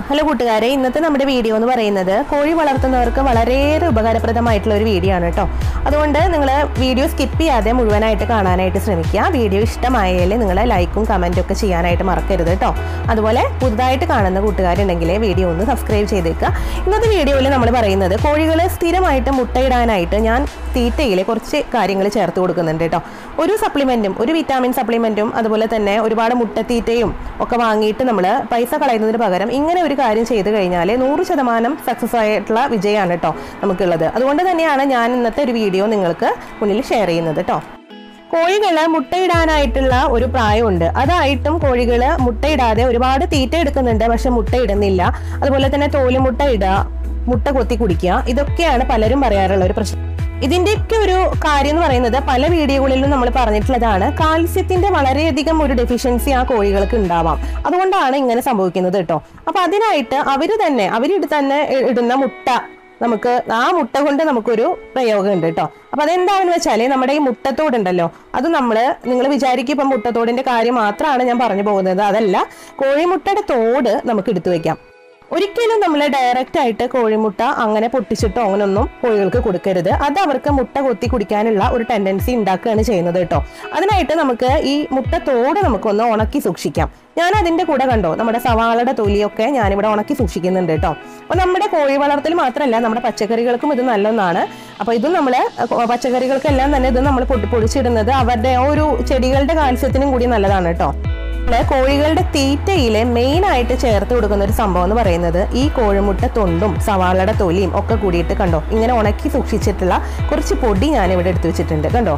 hello കൂട്ടുകാരെ ഇന്നത്തെ നമ്മുടെ വീഡിയോ എന്ന് പറയുന്നത് കോഴി വളർത്തുന്നവർക്ക് വളരെയേറെ ഉപകാരപ്രദമായിട്ടുള്ള ഒരു വീഡിയോ ആണ് കേട്ടോ അതുകൊണ്ട് നിങ്ങൾ വീഡിയോ സ്കിപ്പ് ചെയ്യാതെ മുഴുവനായിട്ട് കാണാനായിട്ട് ശ്രമിക്കുക വീഡിയോ ഇഷ്ടമായാൽ നിങ്ങൾ ലൈക്കും കമൻറ്റും ഒക്കെ ചെയ്യാനായിട്ട് മറക്കരുത് കേട്ടോ അതുപോലെ പുതുതായിട്ട് കാണുന്ന കൂട്ടുകാരുണ്ടെങ്കിൽ വീഡിയോ ഒന്ന് സബ്സ്ക്രൈബ് ചെയ്തേക്കുക ഇന്നത്തെ വീഡിയോയിൽ നമ്മൾ പറയുന്നത് കോഴികൾ സ്ഥിരമായിട്ട് മുട്ടയിടാനായിട്ട് ഞാൻ തീറ്റയിൽ കുറച്ച് കാര്യങ്ങൾ ചേർത്ത് കൊടുക്കുന്നുണ്ട് കേട്ടോ ഒരു സപ്ലിമെൻറ്റും ഒരു വിറ്റാമിൻ സപ്ലിമെൻറ്റും അതുപോലെ തന്നെ ഒരുപാട് മുട്ടത്തീറ്റയും ഒക്കെ വാങ്ങിയിട്ട് നമ്മൾ പൈസ കളയുന്നതിന് പകരം ഇങ്ങനെ ഒരു കാര്യം ചെയ്തു കഴിഞ്ഞാൽ നൂറ് ശതമാനം സക്സസ് ആയിട്ടുള്ള വിജയമാണ് കേട്ടോ നമുക്കുള്ളത് അതുകൊണ്ട് തന്നെയാണ് ഞാൻ ഇന്നത്തെ ഒരു വീഡിയോ നിങ്ങൾക്ക് മുന്നിൽ ഷെയർ ചെയ്യുന്നത് കേട്ടോ കോഴികള് മുട്ടയിടാനായിട്ടുള്ള ഒരു പ്രായമുണ്ട് അതായിട്ടും കോഴികള് മുട്ടയിടാതെ ഒരുപാട് തീറ്റ എടുക്കുന്നുണ്ട് പക്ഷെ മുട്ട ഇടുന്നില്ല അതുപോലെ തന്നെ തോലുമുട്ട ഇടുക മുട്ട കൊത്തി കുടിക്കുക ഇതൊക്കെയാണ് പലരും പറയാറുള്ള ഒരു പ്രശ്നം ഇതിന്റെയൊക്കെ ഒരു കാര്യം എന്ന് പറയുന്നത് പല വീഡിയോകളിലും നമ്മൾ പറഞ്ഞിട്ടുള്ളതാണ് കാൽസ്യത്തിന്റെ വളരെയധികം ഒരു ഡെഫിഷ്യൻസി ആ കോഴികൾക്ക് ഉണ്ടാവാം അതുകൊണ്ടാണ് ഇങ്ങനെ സംഭവിക്കുന്നത് കേട്ടോ അപ്പൊ അതിനായിട്ട് അവര് തന്നെ അവരിട് തന്നെ ഇ- ഇടുന്ന മുട്ട നമുക്ക് ആ മുട്ട കൊണ്ട് നമുക്കൊരു പ്രയോഗം ഉണ്ട് കേട്ടോ അപ്പൊ അതെന്താണെന്ന് വെച്ചാല് നമ്മുടെ ഈ മുട്ടത്തോടുണ്ടല്ലോ അത് നമ്മൾ നിങ്ങൾ വിചാരിക്കും ഇപ്പം മുട്ടത്തോടിന്റെ കാര്യം മാത്രമാണ് ഞാൻ പറഞ്ഞു പോകുന്നത് അതല്ല കോഴിമുട്ടയുടെ തോട് നമുക്ക് എടുത്തു വെക്കാം ഒരിക്കലും നമ്മൾ ഡയറക്റ്റ് ആയിട്ട് കോഴിമുട്ട അങ്ങനെ പൊട്ടിച്ചിട്ടോ അങ്ങനൊന്നും കോഴികൾക്ക് കൊടുക്കരുത് അത് അവർക്ക് മുട്ട കൊത്തി കുടിക്കാനുള്ള ഒരു ടെൻഡൻസി ഉണ്ടാക്കുകയാണ് ചെയ്യുന്നത് കേട്ടോ അതിനായിട്ട് നമുക്ക് ഈ മുട്ട തോട് നമുക്കൊന്ന് ഉണക്കി സൂക്ഷിക്കാം ഞാൻ അതിന്റെ കൂടെ കണ്ടോ നമ്മുടെ സവാളയുടെ തൊലിയൊക്കെ ഞാനിവിടെ ഉണക്കി സൂക്ഷിക്കുന്നുണ്ട് കേട്ടോ അപ്പൊ നമ്മുടെ കോഴി വളർത്തൽ മാത്രമല്ല നമ്മുടെ പച്ചക്കറികൾക്കും ഇത് നല്ലൊന്നാണ് അപ്പൊ ഇതും നമ്മൾ പച്ചക്കറികൾക്കെല്ലാം തന്നെ ഇത് നമ്മൾ പൊട്ടി പൊടിച്ചിടുന്നത് അവരുടെ ആ ഒരു ചെടികളുടെ കാൽസ്യത്തിനും കൂടി നല്ലതാണ് കേട്ടോ നമ്മള് കോഴികളുടെ തീറ്റയില് മെയിൻ ആയിട്ട് ചേർത്ത് കൊടുക്കുന്ന ഒരു സംഭവം എന്ന് പറയുന്നത് ഈ കോഴിമുട്ട തൊണ്ടും സവാളയുടെ തൊലിയും ഒക്കെ കൂടിയിട്ട് കണ്ടോ ഇങ്ങനെ ഉണക്കി സൂക്ഷിച്ചിട്ടുള്ള കുറച്ച് പൊടി ഞാൻ ഇവിടെ എടുത്തു വെച്ചിട്ടുണ്ട് കണ്ടോ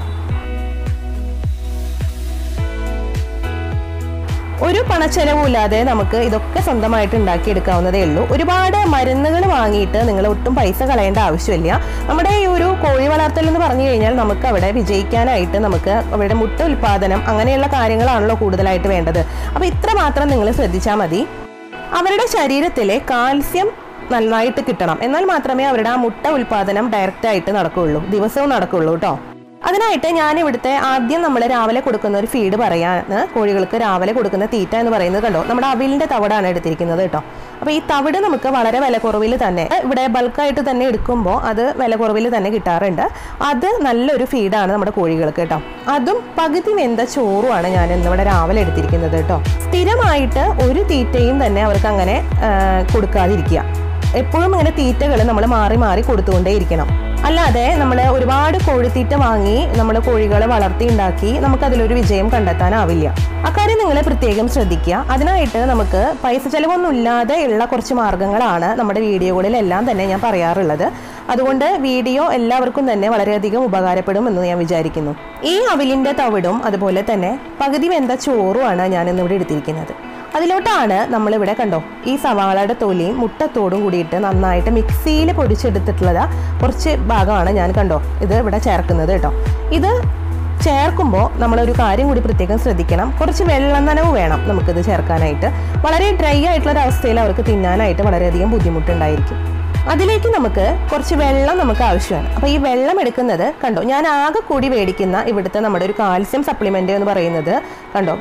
ഒരു പണച്ചെലവുമില്ലാതെ നമുക്ക് ഇതൊക്കെ സ്വന്തമായിട്ട് ഉണ്ടാക്കിയെടുക്കാവുന്നതേ ഉള്ളൂ ഒരുപാട് മരുന്നുകൾ വാങ്ങിയിട്ട് നിങ്ങൾ ഒട്ടും പൈസ കളയേണ്ട ആവശ്യമില്ല നമ്മുടെ ഈ ഒരു കോഴി വളർത്തൽ എന്ന് പറഞ്ഞു കഴിഞ്ഞാൽ നമുക്ക് അവിടെ വിജയിക്കാനായിട്ട് നമുക്ക് അവിടെ മുട്ട ഉൽപാദനം അങ്ങനെയുള്ള കാര്യങ്ങളാണല്ലോ കൂടുതലായിട്ട് വേണ്ടത് അപ്പോൾ ഇത്ര മാത്രം നിങ്ങൾ ശ്രദ്ധിച്ചാൽ മതി അവരുടെ ശരീരത്തിലെ കാൽസ്യം നന്നായിട്ട് കിട്ടണം എന്നാൽ മാത്രമേ അവരുടെ ആ മുട്ട ഉൽപാദനം ഡയറക്റ്റ് ആയിട്ട് നടക്കുകയുള്ളൂ ദിവസവും നടക്കുകയുള്ളൂ കേട്ടോ അതിനായിട്ട് ഞാൻ ഇവിടുത്തെ ആദ്യം നമ്മൾ രാവിലെ കൊടുക്കുന്ന ഒരു ഫീഡ് പറയാന്ന് കോഴികൾക്ക് രാവിലെ കൊടുക്കുന്ന തീറ്റ എന്ന് പറയുന്നത് കണ്ടോ നമ്മുടെ അവിലിന്റെ തവിടാണ് എടുത്തിരിക്കുന്നത് കേട്ടോ അപ്പോൾ ഈ തവിട് നമുക്ക് വളരെ വില കുറവിൽ തന്നെ ഇവിടെ ബൾക്കായിട്ട് തന്നെ എടുക്കുമ്പോൾ അത് വില കുറവിൽ തന്നെ കിട്ടാറുണ്ട് അത് നല്ലൊരു ഫീഡാണ് നമ്മുടെ കോഴികൾക്ക് കേട്ടോ അതും പകുതി വെന്ത ചോറുമാണ് ഞാൻ ഇന്നിവിടെ രാവിലെ എടുത്തിരിക്കുന്നത് കേട്ടോ സ്ഥിരമായിട്ട് ഒരു തീറ്റയും തന്നെ അവർക്ക് അങ്ങനെ ആ, കൊടുക്കാതിരിക്കുക എപ്പോഴും ഇങ്ങനെ തീറ്റകൾ നമ്മൾ മാറി മാറി കൊടുത്തുകൊണ്ടേയിരിക്കണം അല്ലാതെ നമ്മൾ ഒരുപാട് കോഴിത്തീറ്റ വാങ്ങി നമ്മൾ കോഴികളെ വളർത്തി ഉണ്ടാക്കി നമുക്ക് അതിലൊരു വിജയം കണ്ടെത്താനാവില്ല അക്കാര്യം നിങ്ങൾ പ്രത്യേകം ശ്രദ്ധിക്കുക അതിനായിട്ട് നമുക്ക് പൈസ ചെലവൊന്നും ഇല്ലാതെ ഉള്ള കുറച്ച് മാർഗങ്ങളാണ് നമ്മുടെ വീഡിയോകളിലെല്ലാം തന്നെ ഞാൻ പറയാറുള്ളത് അതുകൊണ്ട് വീഡിയോ എല്ലാവർക്കും തന്നെ വളരെയധികം ഉപകാരപ്പെടും എന്ന് ഞാൻ വിചാരിക്കുന്നു ഈ അവിലിന്റെ തവിടും അതുപോലെ തന്നെ പകുതി വെന്ത ചോറുമാണ് ഞാൻ ഇന്നിവിടെ എടുത്തിരിക്കുന്നത് അതിലോട്ടാണ് നമ്മളിവിടെ കണ്ടോ ഈ സവാളയുടെ തൊലിയും മുട്ടത്തോടും കൂടിയിട്ട് നന്നായിട്ട് മിക്സിയിൽ പൊടിച്ചെടുത്തിട്ടുള്ളത് കുറച്ച് ഭാഗമാണ് ഞാൻ കണ്ടോ ഇത് ഇവിടെ ചേർക്കുന്നത് കേട്ടോ ഇത് ചേർക്കുമ്പോൾ നമ്മളൊരു കാര്യം കൂടി പ്രത്യേകം ശ്രദ്ധിക്കണം കുറച്ച് വെള്ളം നനവ് വേണം നമുക്കിത് ചേർക്കാനായിട്ട് വളരെ ഡ്രൈ ആയിട്ടുള്ള ഒരു അവസ്ഥയിൽ അവർക്ക് തിന്നാനായിട്ട് വളരെയധികം ബുദ്ധിമുട്ടുണ്ടായിരിക്കും അതിലേക്ക് നമുക്ക് കുറച്ച് വെള്ളം നമുക്ക് ആവശ്യമാണ് അപ്പോൾ ഈ വെള്ളം എടുക്കുന്നത് കണ്ടോ ഞാൻ ആകെ കൂടി മേടിക്കുന്ന ഇവിടുത്തെ നമ്മുടെ ഒരു കാൽസ്യം സപ്ലിമെൻ്റ് എന്ന് പറയുന്നത് കണ്ടോ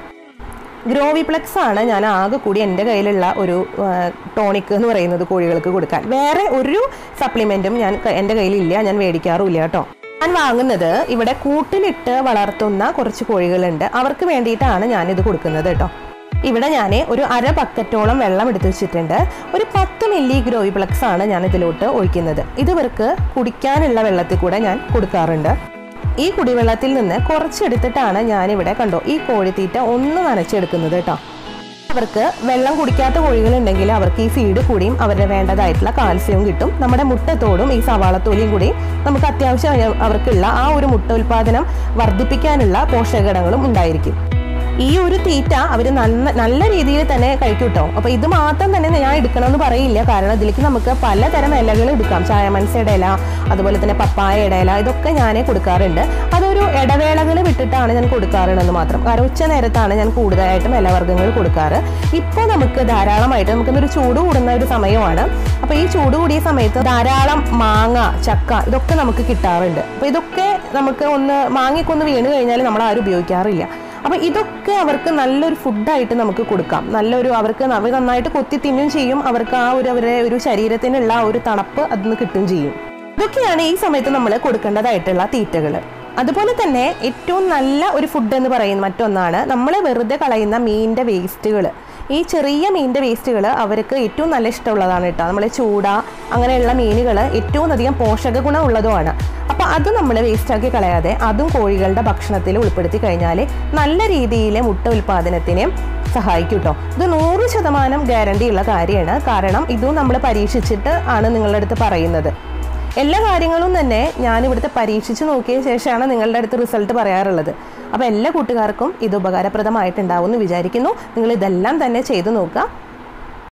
ഗ്രോവിപ്ലക്സ് ആണ് ഞാൻ ആകെ കൂടി എൻ്റെ കയ്യിലുള്ള ഒരു ടോണിക് എന്ന് പറയുന്നത് കോഴികൾക്ക് കൊടുക്കാൻ വേറെ ഒരു സപ്ലിമെൻറ്റും ഞാൻ ക- എൻ്റെ കയ്യിലില്ല ഞാൻ മേടിക്കാറുമില്ല കേട്ടോ ഞാൻ വാങ്ങുന്നത് ഇവിടെ കൂട്ടിലിട്ട് വളർത്തുന്ന കുറച്ച് കോഴികളുണ്ട് അവർക്ക് വേണ്ടിയിട്ടാണ് ഞാനിത് കൊടുക്കുന്നത് കേട്ടോ ഇവിടെ ഞാൻ ഒരു അര ബക്കറ്റോളം വെള്ളം എടുത്ത് വെച്ചിട്ടുണ്ട് ഒരു പത്ത് മില്ലി ഗ്രോവിപ്ലക്സ് ആണ് ഞാൻ ഇതിലോട്ട് ഒഴിക്കുന്നത് ഇത് ഇവർക്ക് കുടിക്കാനുള്ള വെള്ളത്തിൽ കൂടെ ഞാൻ കൊടുക്കാറുണ്ട് ഈ കുടിവെള്ളത്തിൽ നിന്ന് കുറച്ചെടുത്തിട്ടാണ് ഞാനിവിടെ കണ്ടോ ഈ കോഴിത്തീറ്റ ഒന്ന് നനച്ചെടുക്കുന്നത് കേട്ടോ അവർക്ക് വെള്ളം കുടിക്കാത്ത കോഴികളുണ്ടെങ്കിൽ അവർക്ക് ഈ ഫീഡ് കൂടിയും അവരുടെ വേണ്ടതായിട്ടുള്ള കാൽസ്യവും കിട്ടും നമ്മുടെ മുട്ടത്തോടും ഈ സവാളത്തോലിയും കൂടി നമുക്ക് അത്യാവശ്യം അവർക്കുള്ള ആ ഒരു മുട്ട ഉൽപാദനം വർദ്ധിപ്പിക്കാനുള്ള പോഷകഘടകങ്ങളും ഉണ്ടായിരിക്കും ഈ ഒരു തീറ്റ അവർ നല്ല നല്ല രീതിയിൽ തന്നെ കഴിക്കും കേട്ടോ അപ്പൊ ഇത് മാത്രം തന്നെ ഞാൻ എടുക്കണമെന്ന് പറയില്ല കാരണം ഇതിലേക്ക് നമുക്ക് പലതരം ഇലകൾ എടുക്കാം ചായമൻസയുടെ ഇല അതുപോലെ തന്നെ പപ്പായയുടെ ഇല ഇതൊക്കെ ഞാൻ കൊടുക്കാറുണ്ട് അതൊരു ഇടവേളകൾ വിട്ടിട്ടാണ് ഞാൻ കൊടുക്കാറുള്ളത് മാത്രം കാരണം ഉച്ച നേരത്താണ് ഞാൻ കൂടുതലായിട്ടും ഇലവർഗ്ഗങ്ങൾ കൊടുക്കാറ് ഇപ്പോൾ നമുക്ക് ധാരാളമായിട്ട് നമുക്കിന്നൊരു ചൂട് കൂടുന്ന ഒരു സമയമാണ് അപ്പോൾ ഈ ചൂട് കൂടിയ സമയത്ത് ധാരാളം മാങ്ങ ചക്ക ഇതൊക്കെ നമുക്ക് കിട്ടാറുണ്ട് അപ്പോൾ ഇതൊക്കെ നമുക്ക് ഒന്ന് മാങ്ങയ്ക്കൊന്ന് വീണ് കഴിഞ്ഞാൽ നമ്മൾ ആരും ഉപയോഗിക്കാറില്ല അപ്പോൾ ഇതൊക്കെ അവർക്ക് നല്ലൊരു ഫുഡായിട്ട് നമുക്ക് കൊടുക്കാം നല്ലൊരു അവർക്ക് അവർ നന്നായിട്ട് കൊത്തി തിന്നും ചെയ്യും അവർക്ക് ആ ഒരു അവരുടെ ഒരു ശരീരത്തിനുള്ള ആ ഒരു തണുപ്പ് അതിന് കിട്ടും ചെയ്യും ഇതൊക്കെയാണ് ഈ സമയത്ത് നമ്മൾ കൊടുക്കേണ്ടതായിട്ടുള്ള തീറ്റകൾ അതുപോലെ തന്നെ ഏറ്റവും നല്ല ഒരു ഫുഡ് എന്ന് പറയുന്ന മറ്റൊന്നാണ് നമ്മൾ വെറുതെ കളയുന്ന മീനിൻ്റെ വേസ്റ്റുകൾ ഈ ചെറിയ മീനിൻ്റെ വേസ്റ്റുകൾ അവർക്ക് ഏറ്റവും നല്ല ഇഷ്ടമുള്ളതാണ് കേട്ടോ നമ്മൾ ചൂട അങ്ങനെയുള്ള മീനുകൾ ഏറ്റവും അധികം പോഷക ഗുണം ഉള്ളതുമാണ് അപ്പോൾ അത് നമ്മൾ വേസ്റ്റാക്കി കളയാതെ അതും കോഴികളുടെ ഭക്ഷണത്തിൽ ഉൾപ്പെടുത്തി കഴിഞ്ഞാൽ നല്ല രീതിയിൽ മുട്ട ഉൽപ്പാദനത്തിനും സഹായിക്കും കേട്ടോ ഇത് നൂറ് ശതമാനം ഗ്യാരണ്ടി ഉള്ള കാര്യമാണ് കാരണം ഇതും നമ്മൾ പരീക്ഷിച്ചിട്ട് ആണ് നിങ്ങളുടെ അടുത്ത് പറയുന്നത് എല്ലാ കാര്യങ്ങളും തന്നെ ഞാൻ ഇവിടുത്തെ പരീക്ഷിച്ച് നോക്കിയ ശേഷമാണ് നിങ്ങളുടെ അടുത്ത് റിസൾട്ട് പറയാറുള്ളത് അപ്പോൾ എല്ലാ കൂട്ടുകാർക്കും ഇത് ഉപകാരപ്രദമായിട്ടുണ്ടാവും എന്ന് വിചാരിക്കുന്നു നിങ്ങൾ ഇതെല്ലാം തന്നെ ചെയ്തു നോക്കുക